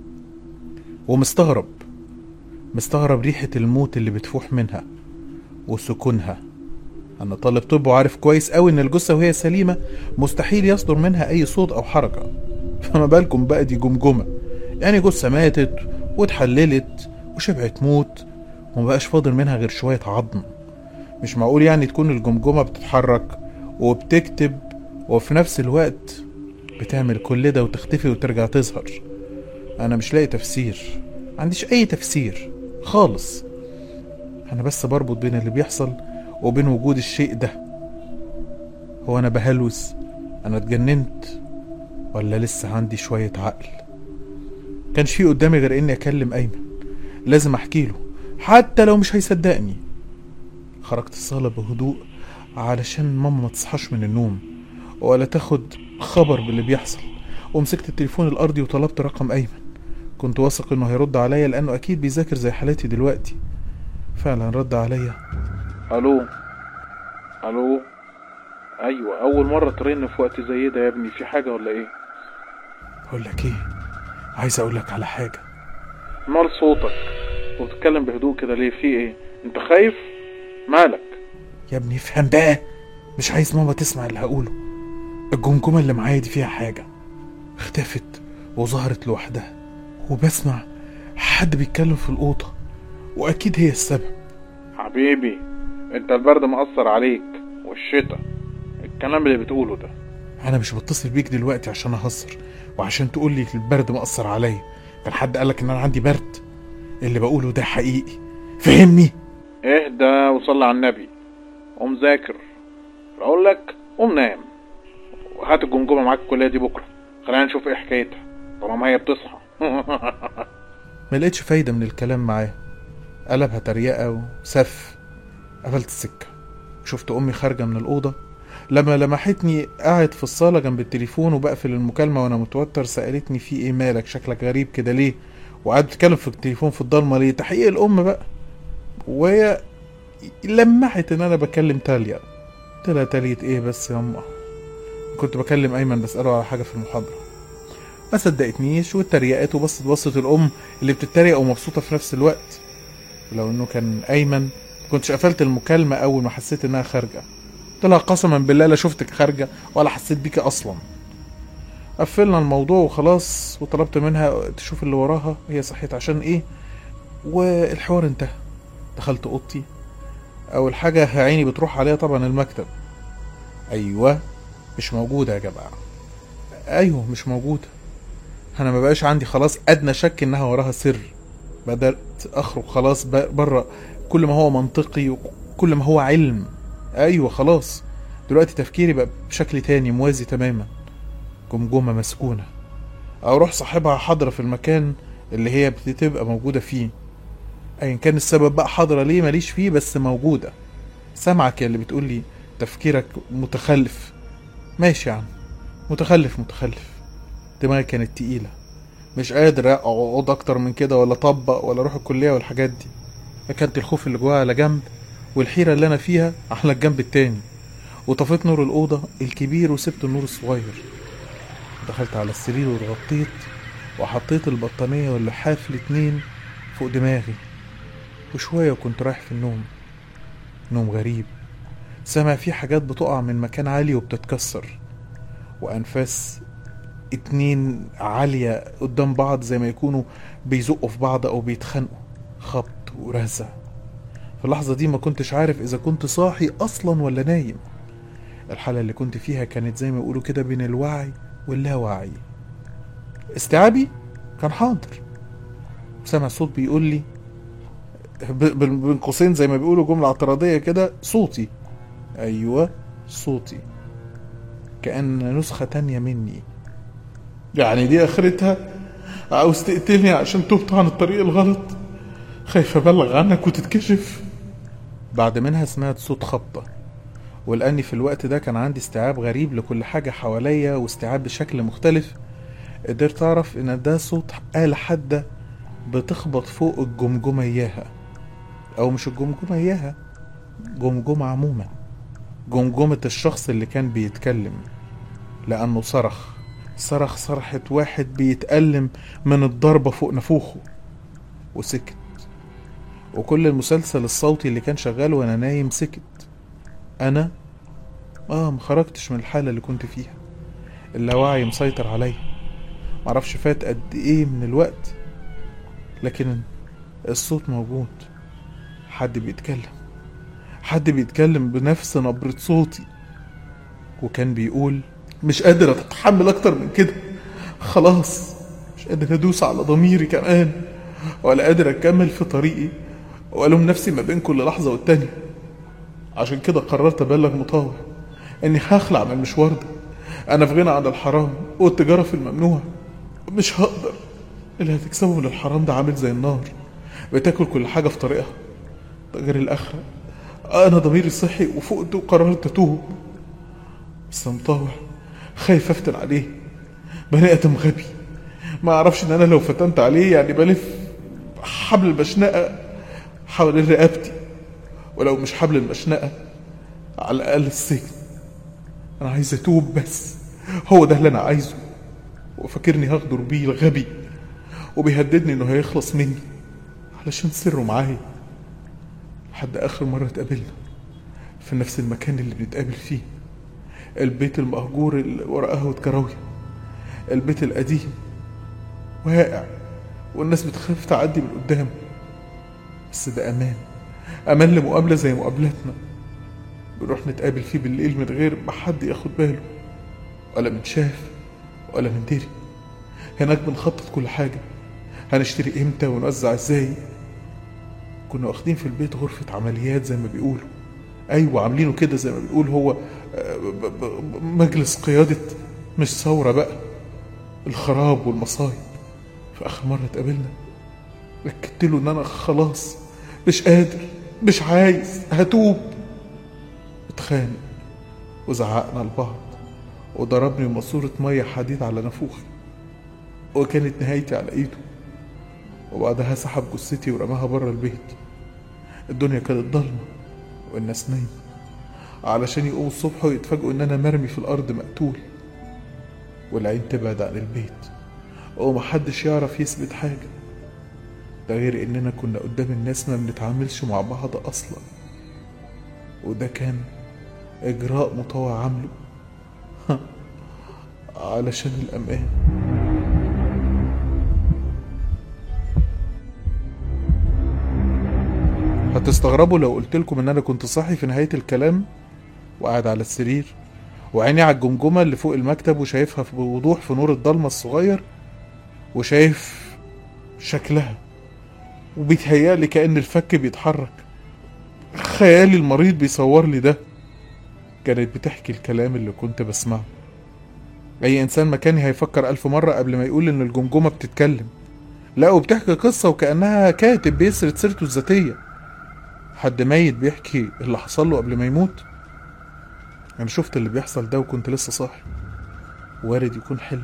ومستغرب مستغرب ريحة الموت اللي بتفوح منها وسكونها أنا طالب طب وعارف كويس أوي إن الجثة وهي سليمة مستحيل يصدر منها أي صوت أو حركة فما بالكم بقى دي جمجمة يعني جثة ماتت واتحللت وشبعت موت ومبقاش فاضل منها غير شوية عظم مش معقول يعني تكون الجمجمة بتتحرك وبتكتب وفي نفس الوقت بتعمل كل ده وتختفي وترجع تظهر أنا مش لاقي تفسير عنديش أي تفسير خالص أنا بس بربط بين اللي بيحصل وبين وجود الشيء ده هو أنا بهلوس أنا اتجننت ولا لسه عندي شوية عقل كانش في قدامي غير اني اكلم ايمن لازم احكي له حتى لو مش هيصدقني خرجت الصالة بهدوء علشان ماما ما تصحاش من النوم ولا تاخد خبر باللي بيحصل ومسكت التليفون الارضي وطلبت رقم ايمن كنت واثق انه هيرد عليا لانه اكيد بيذاكر زي حالاتي دلوقتي فعلا رد عليا الو الو ايوه اول مره ترن في وقت زي ده يا ابني في حاجه ولا ايه بقول لك ايه عايز اقول لك على حاجه مال صوتك وبتتكلم بهدوء كده ليه في ايه انت خايف مالك يا ابني افهم بقى مش عايز ماما تسمع اللي هقوله الجمجمة اللي معايا دي فيها حاجة اختفت وظهرت لوحدها وبسمع حد بيتكلم في الأوضة وأكيد هي السبب حبيبي انت البرد مأثر عليك والشتا الكلام اللي بتقوله ده انا مش بتصل بيك دلوقتي عشان اهزر وعشان تقول لي البرد مأثر عليا كان حد قالك ان انا عندي برد اللي بقوله ده حقيقي فهمني اهدى وصلي على النبي قوم ذاكر اقول لك قوم نام وهات الجمجمه معاك الكليه دي بكره خلينا نشوف ايه حكايتها طالما هي بتصحى ما لقيتش فايدة من الكلام معاه قلبها تريقة وسف قفلت السكة شفت أمي خارجة من الأوضة لما لمحتني قاعد في الصالة جنب التليفون وبقفل المكالمة وأنا متوتر سألتني في إيه مالك شكلك غريب كده ليه وقعدت بتتكلم في التليفون في الضلمة ليه تحقيق الأم بقى وهي لمحت إن أنا بكلم تاليا قلت لها تالية إيه بس يا أما كنت بكلم أيمن بسأله على حاجة في المحاضرة ما صدقتنيش واتريقت وبصت بصة الأم اللي بتتريق ومبسوطة في نفس الوقت لو إنه كان أيمن كنتش قفلت المكالمة أول ما حسيت إنها خارجة قلت لها قسما بالله لا شفتك خارجة ولا حسيت بيكي أصلا قفلنا الموضوع وخلاص وطلبت منها تشوف اللي وراها هي صحيت عشان إيه والحوار انتهى دخلت أوضتي أول حاجة عيني بتروح عليها طبعا المكتب أيوة مش موجودة يا جماعة أيوة مش موجودة انا ما بقاش عندي خلاص ادنى شك انها وراها سر بدات اخرج خلاص بره كل ما هو منطقي وكل ما هو علم ايوه خلاص دلوقتي تفكيري بقى بشكل تاني موازي تماما جمجمه مسكونه اروح صاحبها حاضره في المكان اللي هي بتبقى موجوده فيه ايا كان السبب بقى حاضره ليه ماليش فيه بس موجوده سامعك يا اللي بتقول لي تفكيرك متخلف ماشي يا عم متخلف متخلف دماغي كانت تقيلة مش قادر اقعد اكتر من كده ولا اطبق ولا اروح الكلية والحاجات دي ركنت الخوف اللي جوايا على جنب والحيرة اللي انا فيها على الجنب التاني وطفيت نور الأوضة الكبير وسبت النور الصغير دخلت على السرير واتغطيت وحطيت البطانية واللحاف الاتنين فوق دماغي وشوية وكنت رايح في النوم نوم غريب سامع فيه حاجات بتقع من مكان عالي وبتتكسر وأنفاس اتنين عالية قدام بعض زي ما يكونوا بيزقوا في بعض أو بيتخانقوا خبط ورزع في اللحظة دي ما كنتش عارف إذا كنت صاحي أصلا ولا نايم الحالة اللي كنت فيها كانت زي ما يقولوا كده بين الوعي واللاوعي استيعابي كان حاضر سامع صوت بيقول لي ب- بين بين قوسين زي ما بيقولوا جملة اعتراضية كده صوتي أيوة صوتي كأن نسخة تانية مني يعني دي آخرتها عاوز تقتلني عشان تبت عن الطريق الغلط خايف أبلغ عنك وتتكشف بعد منها سمعت صوت خبطة ولأني في الوقت ده كان عندي استيعاب غريب لكل حاجة حواليا واستيعاب بشكل مختلف قدرت أعرف إن ده صوت آلة حادة بتخبط فوق الجمجمة إياها أو مش الجمجمة إياها جمجمة عموما جمجمة الشخص اللي كان بيتكلم لأنه صرخ صرخ صرخة واحد بيتألم من الضربة فوق نافوخه وسكت وكل المسلسل الصوتي اللي كان شغال وانا نايم سكت انا اه مخرجتش من الحالة اللي كنت فيها اللاوعي مسيطر عليا معرفش فات قد ايه من الوقت لكن الصوت موجود حد بيتكلم حد بيتكلم بنفس نبرة صوتي وكان بيقول مش قادر اتحمل اكتر من كده خلاص مش قادر ادوس على ضميري كمان ولا قادر اكمل في طريقي والوم نفسي ما بين كل لحظه والتانيه عشان كده قررت ابلغ مطاوع اني هخلع من المشوار ده انا في غنى عن الحرام والتجاره في الممنوع مش هقدر اللي هتكسبه من الحرام ده عامل زي النار بتاكل كل حاجه في طريقها ده غير الاخره انا ضميري صحي وفقت وقررت اتوب بس مطاوع خايف افتن عليه بني ادم غبي ما اعرفش ان انا لو فتنت عليه يعني بلف حبل المشنقه حوالين رقبتي ولو مش حبل المشنقه على الاقل السجن انا عايز اتوب بس هو ده اللي انا عايزه وفاكرني هغدر بيه الغبي وبيهددني انه هيخلص مني علشان سره معايا لحد اخر مره اتقابلنا في نفس المكان اللي بنتقابل فيه البيت المهجور اللي ورا قهوة كراوية البيت القديم واقع والناس بتخاف تعدي من قدامه بس ده أمان أمان لمقابلة زي مقابلتنا بنروح نتقابل فيه بالليل من غير ما حد ياخد باله ولا من شاف ولا من دري هناك بنخطط كل حاجة هنشتري امتى ونوزع ازاي كنا واخدين في البيت غرفة عمليات زي ما بيقولوا أيوة عاملينه كده زي ما بيقول هو آه، ب- ب- مجلس قيادة مش ثورة بقى الخراب والمصايب في آخر مرة اتقابلنا أكدت له إن أنا خلاص مش قادر مش عايز هتوب اتخانق وزعقنا لبعض وضربني بماسورة مية حديد على نافوخي وكانت نهايتي على ايده وبعدها سحب جثتي ورماها بره البيت الدنيا كانت ضلمة والناس نايمة علشان يقوموا الصبح ويتفاجئوا ان انا مرمي في الارض مقتول والعين تبعد عن البيت ومحدش يعرف يثبت حاجة ده غير اننا كنا قدام الناس ما بنتعاملش مع بعض اصلا وده كان اجراء مطوع عامله علشان الامان هتستغربوا لو قلت لكم ان انا كنت صاحي في نهايه الكلام وقاعد على السرير وعيني على الجمجمه اللي فوق المكتب وشايفها بوضوح في نور الضلمه الصغير وشايف شكلها وبيتهيألي كأن الفك بيتحرك خيالي المريض بيصور لي ده كانت بتحكي الكلام اللي كنت بسمعه أي إنسان مكاني هيفكر ألف مرة قبل ما يقول إن الجمجمة بتتكلم لا وبتحكي قصة وكأنها كاتب بيسرد سيرته الذاتية حد ميت بيحكي اللي حصل له قبل ما يموت أنا شفت اللي بيحصل ده وكنت لسه صاحي وارد يكون حلم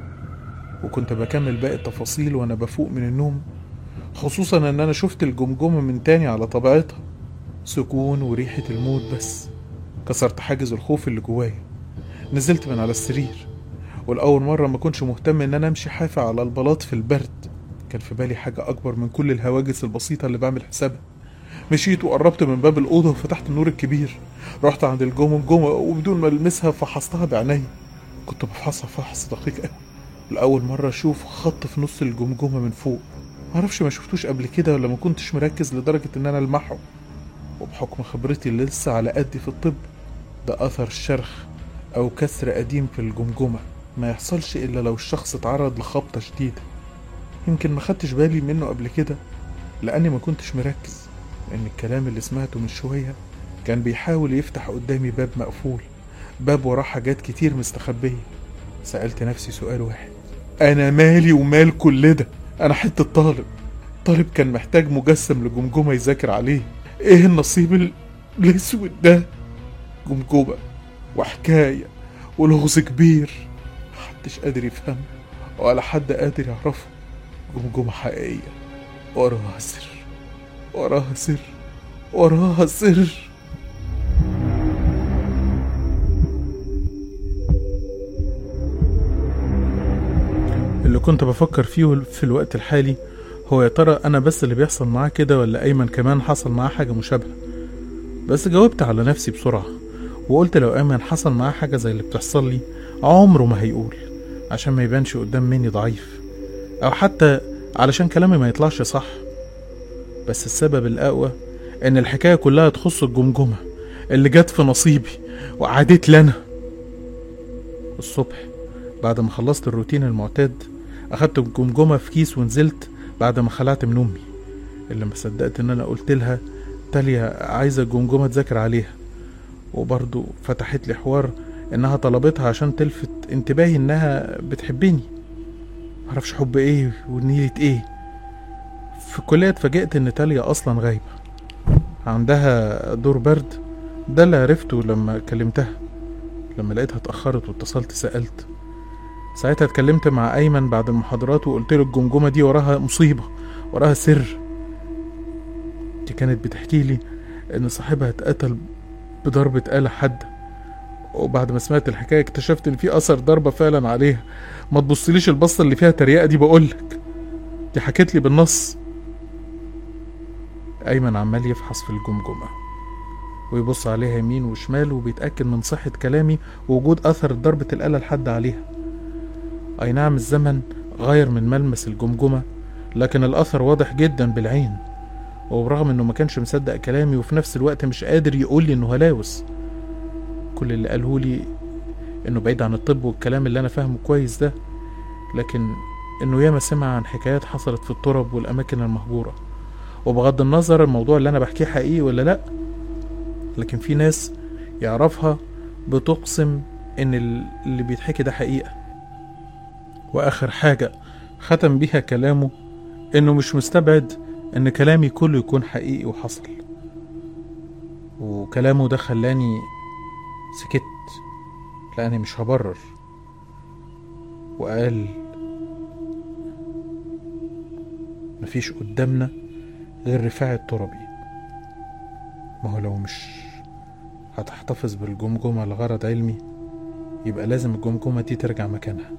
وكنت بكمل باقي التفاصيل وأنا بفوق من النوم خصوصا إن أنا شفت الجمجمة من تاني على طبيعتها سكون وريحة الموت بس كسرت حاجز الخوف اللي جوايا نزلت من على السرير والأول مرة ما كنتش مهتم إن أنا أمشي حافي على البلاط في البرد كان في بالي حاجة أكبر من كل الهواجس البسيطة اللي بعمل حسابها مشيت وقربت من باب الأوضة وفتحت النور الكبير رحت عند الجمجمة وبدون ما ألمسها فحصتها بعيني كنت بفحصها فحص دقيق قوي لأول مرة أشوف خط في نص الجمجمة من فوق معرفش ما شفتوش قبل كده ولا ما كنتش مركز لدرجة إن أنا ألمحه وبحكم خبرتي اللي لسه على قدي في الطب ده أثر شرخ أو كسر قديم في الجمجمة ما يحصلش إلا لو الشخص اتعرض لخبطة شديدة يمكن ما خدتش بالي منه قبل كده لأني ما كنتش مركز لأن الكلام اللي سمعته من شوية كان بيحاول يفتح قدامي باب مقفول باب وراه حاجات كتير مستخبية سألت نفسي سؤال واحد أنا مالي ومال كل ده أنا حتة طالب طالب كان محتاج مجسم لجمجمة يذاكر عليه إيه النصيب ال- الأسود ده جمجمة وحكاية ولغز كبير محدش قادر يفهمه ولا حد قادر يعرفه جمجمة حقيقية وراها سر وراها سر وراها سر اللي كنت بفكر فيه في الوقت الحالي هو يا ترى انا بس اللي بيحصل معاه كده ولا ايمن كمان حصل معاه حاجه مشابهه بس جاوبت على نفسي بسرعه وقلت لو ايمن حصل معاه حاجه زي اللي بتحصل لي عمره ما هيقول عشان ما يبانش قدام مني ضعيف او حتى علشان كلامي ما يطلعش صح بس السبب الاقوى ان الحكايه كلها تخص الجمجمه اللي جت في نصيبي وعادت لنا الصبح بعد ما خلصت الروتين المعتاد اخدت الجمجمه في كيس ونزلت بعد ما خلعت من امي اللي ما صدقت ان انا قلت لها تاليا عايزه الجمجمه تذاكر عليها وبرضه فتحت لي حوار انها طلبتها عشان تلفت انتباهي انها بتحبني معرفش حب ايه ونيلة ايه في الكلية اتفاجئت ان تاليا اصلا غايبة عندها دور برد ده اللي عرفته لما كلمتها لما لقيتها اتأخرت واتصلت سألت ساعتها اتكلمت مع أيمن بعد المحاضرات وقلت له الجمجمة دي وراها مصيبة وراها سر دي كانت بتحكي لي إن صاحبها اتقتل بضربة آلة حادة وبعد ما سمعت الحكاية اكتشفت إن في أثر ضربة فعلا عليها ما تبصليش البصة اللي فيها تريقة دي بقولك دي حكت لي بالنص أيمن عمال يفحص في الجمجمة ويبص عليها يمين وشمال وبيتأكد من صحة كلامي ووجود أثر ضربة الآلة الحادة عليها أي نعم الزمن غير من ملمس الجمجمة لكن الأثر واضح جدا بالعين وبرغم إنه ما كانش مصدق كلامي وفي نفس الوقت مش قادر يقول لي إنه هلاوس كل اللي قاله لي إنه بعيد عن الطب والكلام اللي أنا فاهمه كويس ده لكن إنه ياما سمع عن حكايات حصلت في الترب والأماكن المهجورة وبغض النظر الموضوع اللي انا بحكيه حقيقي ولا لا لكن في ناس يعرفها بتقسم ان ال- اللي بيتحكي ده حقيقة واخر حاجة ختم بيها كلامه انه مش مستبعد ان كلامي كله يكون حقيقي وحصل وكلامه ده خلاني سكت لاني مش هبرر وقال مفيش قدامنا غير رفاعي التربي ما هو لو مش هتحتفظ بالجمجمة لغرض علمي يبقى لازم الجمجمة دي ترجع مكانها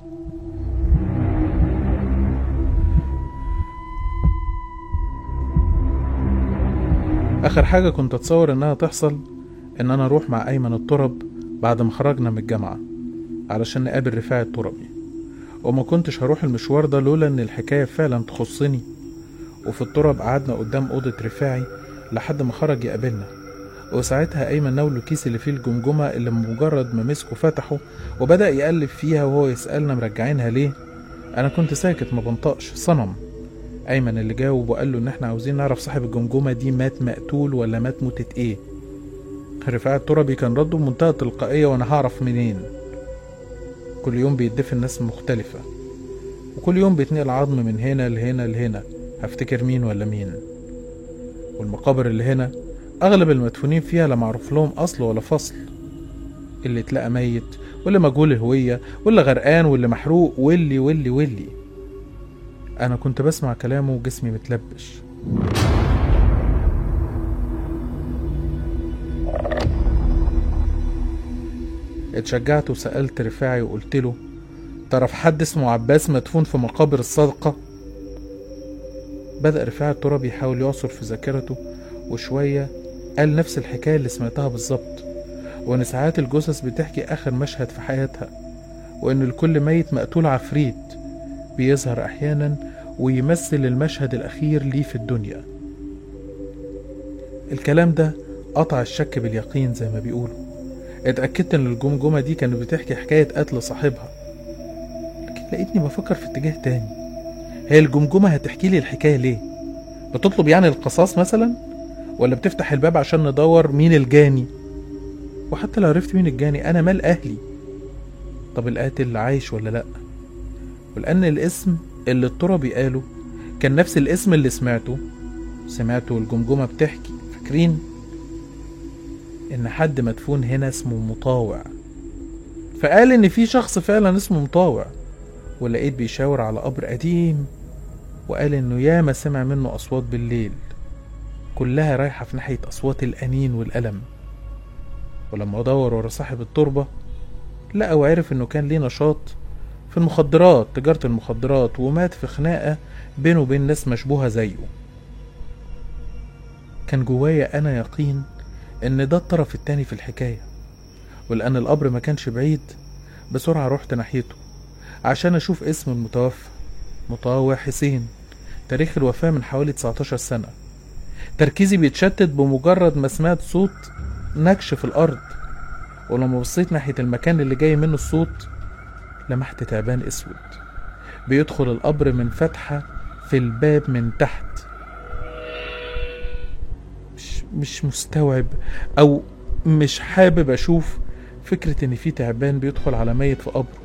آخر حاجة كنت أتصور إنها تحصل إن أنا أروح مع أيمن الترب بعد ما خرجنا من الجامعة علشان نقابل رفاعي التربي وما كنتش هروح المشوار ده لولا إن الحكاية فعلا تخصني وفي الترب قعدنا قدام أوضة رفاعي لحد ما خرج يقابلنا وساعتها أيمن ناوله الكيس اللي فيه الجمجمة اللي مجرد ما مسكه فتحه وبدأ يقلب فيها وهو يسألنا مرجعينها ليه أنا كنت ساكت ما بنطقش صنم أيمن اللي جاوب وقال له إن إحنا عاوزين نعرف صاحب الجمجمة دي مات مقتول ولا مات موتة إيه رفاعي التربي كان رده بمنتهى التلقائية وأنا هعرف منين كل يوم بيدفن ناس مختلفة وكل يوم بيتنقل عظم من هنا لهنا لهنا هفتكر مين ولا مين والمقابر اللي هنا أغلب المدفونين فيها لا معروف لهم أصل ولا فصل اللي اتلقى ميت واللي مجهول الهوية واللي غرقان واللي محروق واللي واللي واللي أنا كنت بسمع كلامه وجسمي متلبش اتشجعت وسألت رفاعي وقلت له تعرف حد اسمه عباس مدفون في مقابر الصدقة بدأ رفاعي الترابي يحاول يعصر في ذاكرته وشوية قال نفس الحكاية اللي سمعتها بالظبط وإن ساعات الجثث بتحكي آخر مشهد في حياتها وإن الكل ميت مقتول عفريت بيظهر أحيانا ويمثل المشهد الأخير ليه في الدنيا الكلام ده قطع الشك باليقين زي ما بيقولوا اتأكدت إن الجمجمة دي كانت بتحكي حكاية قتل صاحبها لكن لقيتني بفكر في اتجاه تاني هي الجمجمة هتحكي لي الحكاية ليه؟ بتطلب يعني القصاص مثلا؟ ولا بتفتح الباب عشان ندور مين الجاني؟ وحتى لو عرفت مين الجاني أنا مال أهلي طب القاتل عايش ولا لأ؟ ولأن الاسم اللي التربي قاله كان نفس الاسم اللي سمعته سمعته الجمجمة بتحكي فاكرين؟ إن حد مدفون هنا اسمه مطاوع فقال إن في شخص فعلا اسمه مطاوع ولقيت بيشاور على قبر قديم وقال إنه ياما سمع منه أصوات بالليل كلها رايحة في ناحية أصوات الأنين والألم ولما دور ورا صاحب التربة لقى وعرف إنه كان ليه نشاط في المخدرات تجارة المخدرات ومات في خناقة بينه وبين ناس مشبوهة زيه كان جوايا أنا يقين إن ده الطرف التاني في الحكاية ولأن القبر ما كانش بعيد بسرعة رحت ناحيته عشان أشوف اسم المتوفى مطاوع حسين تاريخ الوفاة من حوالي 19 سنة تركيزي بيتشتت بمجرد ما سمعت صوت نكش في الأرض ولما بصيت ناحية المكان اللي جاي منه الصوت لمحت تعبان اسود بيدخل القبر من فتحة في الباب من تحت مش مش مستوعب او مش حابب اشوف فكرة ان في تعبان بيدخل على ميت في قبره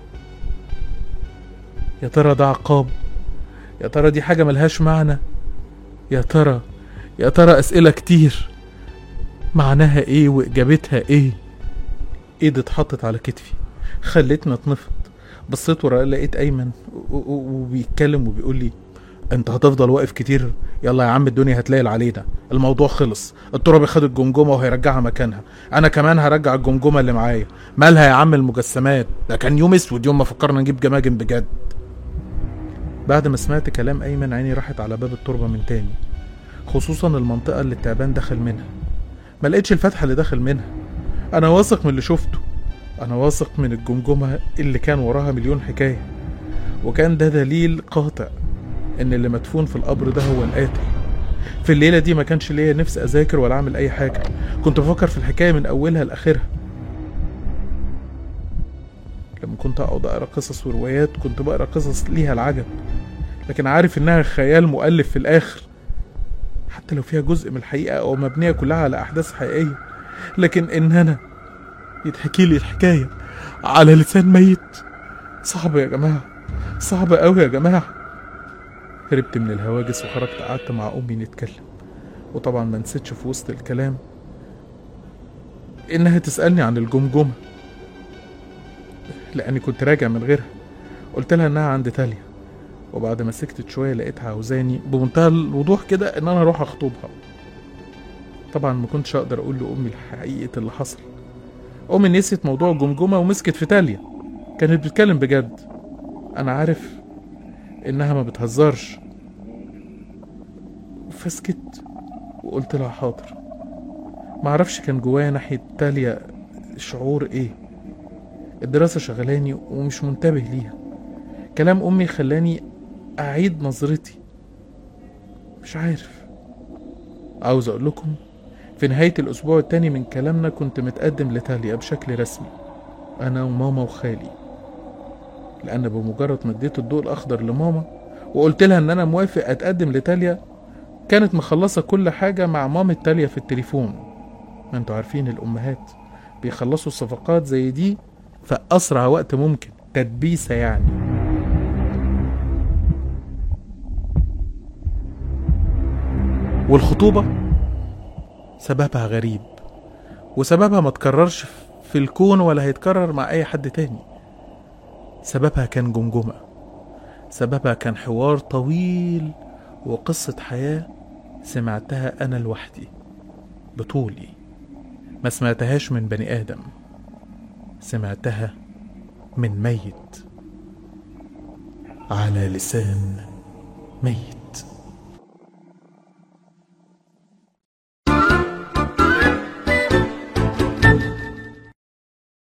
يا ترى ده عقاب يا ترى دي حاجة ملهاش معنى يا ترى يا ترى اسئلة كتير معناها ايه واجابتها ايه ايدي اتحطت على كتفي خلتني اتنفض بصيت ورا لقيت ايمن و- و- وبيتكلم وبيقول لي انت هتفضل واقف كتير يلا يا عم الدنيا هتلاقي علينا الموضوع خلص الترابي خد الجمجمه وهيرجعها مكانها انا كمان هرجع الجمجمه اللي معايا مالها يا عم المجسمات ده كان يوم اسود يوم ما فكرنا نجيب جماجم بجد بعد ما سمعت كلام ايمن عيني راحت على باب التربه من تاني خصوصا المنطقه اللي التعبان دخل منها ما لقيتش الفتحه اللي دخل منها انا واثق من اللي شفته انا واثق من الجمجمه اللي كان وراها مليون حكايه وكان ده دليل قاطع ان اللي مدفون في القبر ده هو القاتل في الليله دي ما كانش ليا نفس اذاكر ولا اعمل اي حاجه كنت بفكر في الحكايه من اولها لاخرها لما كنت اقعد اقرا قصص وروايات كنت بقرا قصص ليها العجب لكن عارف انها خيال مؤلف في الاخر حتى لو فيها جزء من الحقيقة أو مبنية كلها على أحداث حقيقية لكن إن أنا يتحكي لي الحكاية على لسان ميت صعب يا جماعة صعب أوي يا جماعة هربت من الهواجس وخرجت قعدت مع أمي نتكلم وطبعا ما نسيتش في وسط الكلام إنها تسألني عن الجمجمة لأني كنت راجع من غيرها قلت لها إنها عند تاليا وبعد ما سكتت شوية لقيتها عاوزاني بمنتهى الوضوح كده إن أنا أروح أخطبها طبعا ما كنتش أقدر أقول لأمي الحقيقة اللي حصل أمي نسيت موضوع الجمجمة ومسكت في تاليا كانت بتتكلم بجد أنا عارف إنها ما بتهزرش فسكت وقلت لها حاضر معرفش كان جوايا ناحية تاليا شعور ايه الدراسة شغلاني ومش منتبه ليها كلام أمي خلاني أعيد نظرتي مش عارف عاوز أقول لكم في نهاية الأسبوع التاني من كلامنا كنت متقدم لتاليا بشكل رسمي أنا وماما وخالي لأن بمجرد ما اديت الضوء الأخضر لماما وقلت لها إن أنا موافق أتقدم لتاليا كانت مخلصة كل حاجة مع مامة تاليا في التليفون ما انتوا عارفين الأمهات بيخلصوا الصفقات زي دي في أسرع وقت ممكن تدبيسة يعني والخطوبة سببها غريب وسببها ما تكررش في الكون ولا هيتكرر مع أي حد تاني سببها كان جمجمة سببها كان حوار طويل وقصة حياة سمعتها أنا لوحدي بطولي ما سمعتهاش من بني آدم سمعتها من ميت على لسان ميت